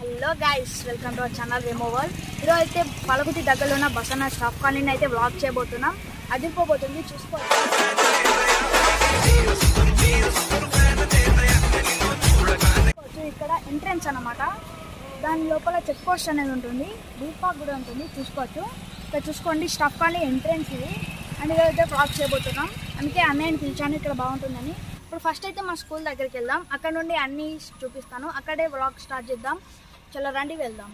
Hello guys welcome to our channel removal ఈరోజు అయితే పలకుతి దగ్గరలో ఉన్న బసన్న స్టాఫ్ కాలనీ అయితే వ్లాగ్ చేయబోతున్నాం అదిరిపోబోతుంది చూసుకోవచ్చు చూసుకోవచ్చు, ఇక్కడ ఎంట్రన్స్ అన్నమాట దాని లోపల చెక్ పోస్ట్ అనేది ఉంటుంది దీపాక్ కూడా ఉంటుంది చూసుకోవచ్చు ఇక్కడ చూసుకోండి స్టాఫ్ కాలనీ ఎంట్రన్స్ ఇది అండ్ ఇదైతే వ్లాగ్ చేయబోతున్నాం అందుకే అన్నయ్యని పిలిచాను ఇక్కడ బాగుంటుందని ఇప్పుడు ఫస్ట్ అయితే మా స్కూల్ దగ్గరికి వెళ్దాం అక్కడ నుండి అన్నీ చూపిస్తాను అక్కడే వ్లాగ్ స్టార్ట్ చేద్దాం చలో రండి వెళ్దాం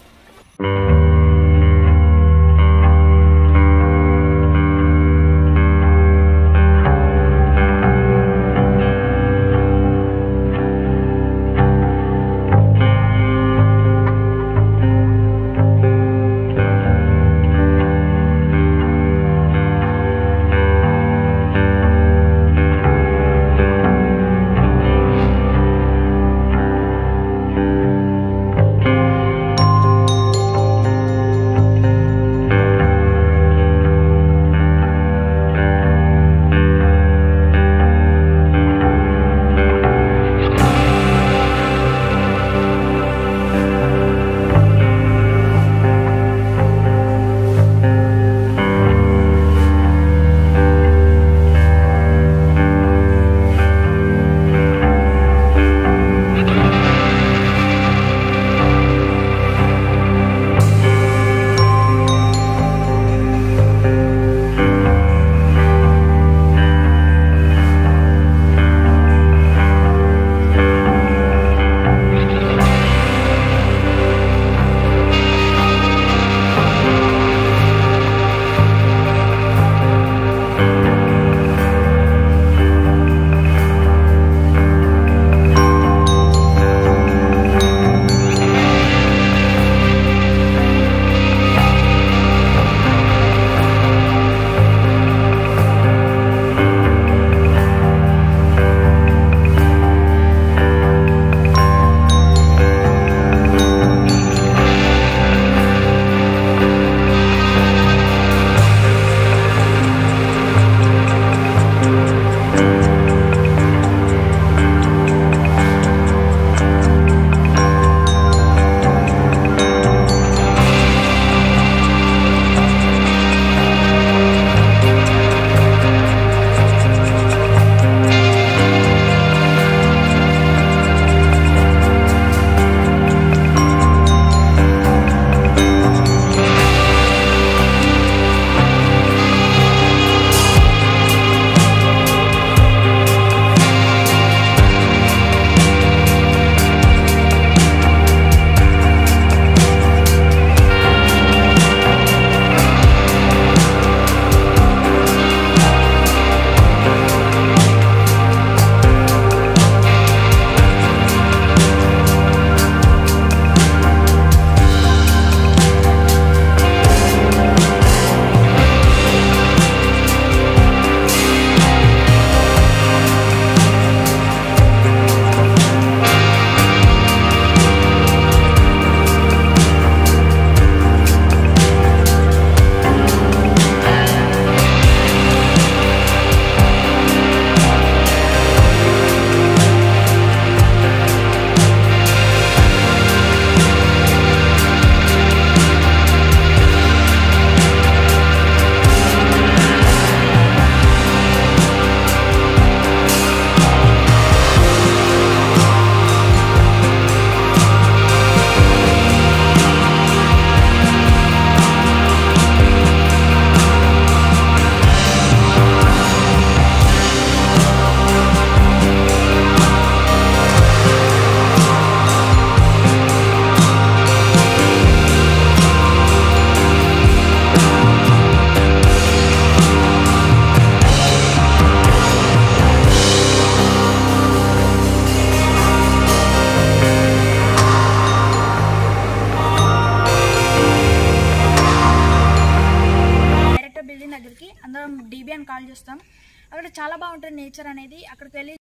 డైరెక్ట్ బిల్డింగ్ దగ్గరికి అందరం డీబీ అని కాల్ చేస్తాం అక్కడ చాలా బాగుంటుంది నేచర్ అనేది అక్కడికి వెళ్ళి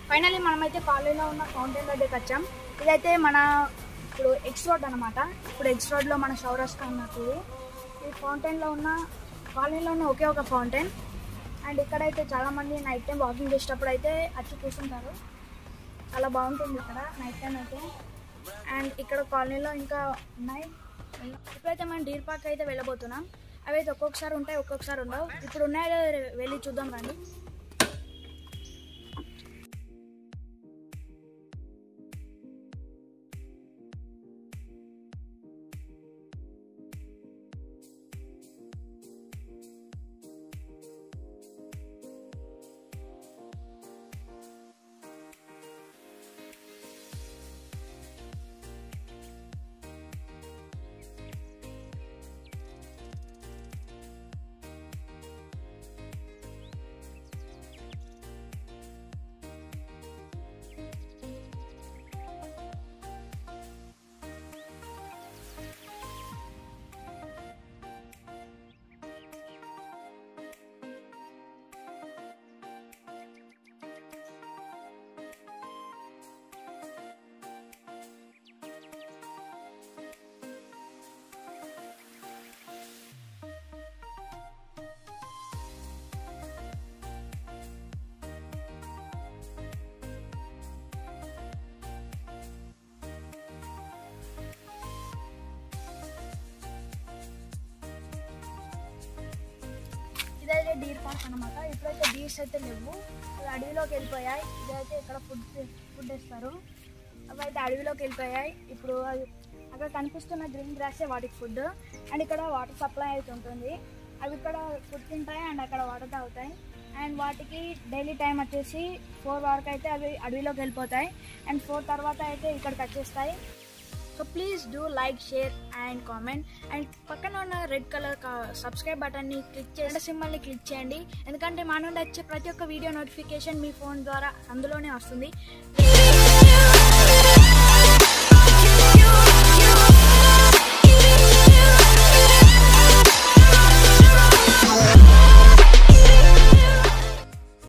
ఫైనల్లీ మనమైతే కాలేజీలో ఉన్న ఫౌంటైన్ దగ్గరికి వచ్చాం ఇదైతే మన ఇప్పుడు ఎక్స్ రోడ్ అనమాట ఇప్పుడు ఎక్స్ రోడ్లో మన చౌరస్తా ఉన్నట్టు ఇది. ఈ ఫౌంటైన్లో ఉన్న కాలనీలో ఉన్న ఒకే ఒక ఫౌంటైన్ అండ్ ఇక్కడైతే చాలామంది నైట్ టైం వాకింగ్ చేసేటప్పుడు అయితే వచ్చి కూర్చుంటారు చాలా బాగుంటుంది ఇక్కడ నైట్ టైం అయితే అండ్ ఇక్కడ కాలనీలో ఇంకా ఉన్నాయి ఇప్పుడైతే మనం డీర్ పార్క్ అయితే వెళ్ళబోతున్నాం అవి అయితే ఒక్కొక్కసారి ఉంటాయి ఒక్కొక్కసారి ఉండవు ఇప్పుడు ఉన్నాయో వెళ్ళి చూద్దాం రండి ఇదైతే డీర్ పార్క్ అనమాట ఇప్పుడైతే డీర్స్ అయితే లేవు అవి అడవిలోకి వెళ్ళిపోయాయి ఇదైతే ఇక్కడ ఫుడ్ ఫుడ్ ఇస్తారు అవి అయితే అడవిలోకి వెళ్ళిపోయాయి ఇప్పుడు అవి అక్కడ కనిపిస్తున్న గ్రీన్ గ్రాసే వాటికి ఫుడ్ అండ్ ఇక్కడ వాటర్ సప్లై అయితే ఉంటుంది అవి ఇక్కడ ఫుడ్ తింటాయి అండ్ అక్కడ వాటర్ తాగుతాయి అండ్ వాటికి డైలీ టైం వచ్చేసి ఫోర్ వరకు అయితే అవి అడవిలోకి వెళ్ళిపోతాయి అండ్ ఫోర్ తర్వాత అయితే ఇక్కడికి వచ్చేస్తాయి so please do like share and comment and పక్కన ఉన్న రెడ్ కలర్ సబ్స్క్రైబ్ బటన్ని క్లిక్ చేసి సింబల్ని క్లిక్ చేయండి ఎందుకంటే మా నుండి వచ్చే ప్రతి ఒక్క వీడియో నోటిఫికేషన్ మీ ఫోన్ ద్వారా అందులోనే వస్తుంది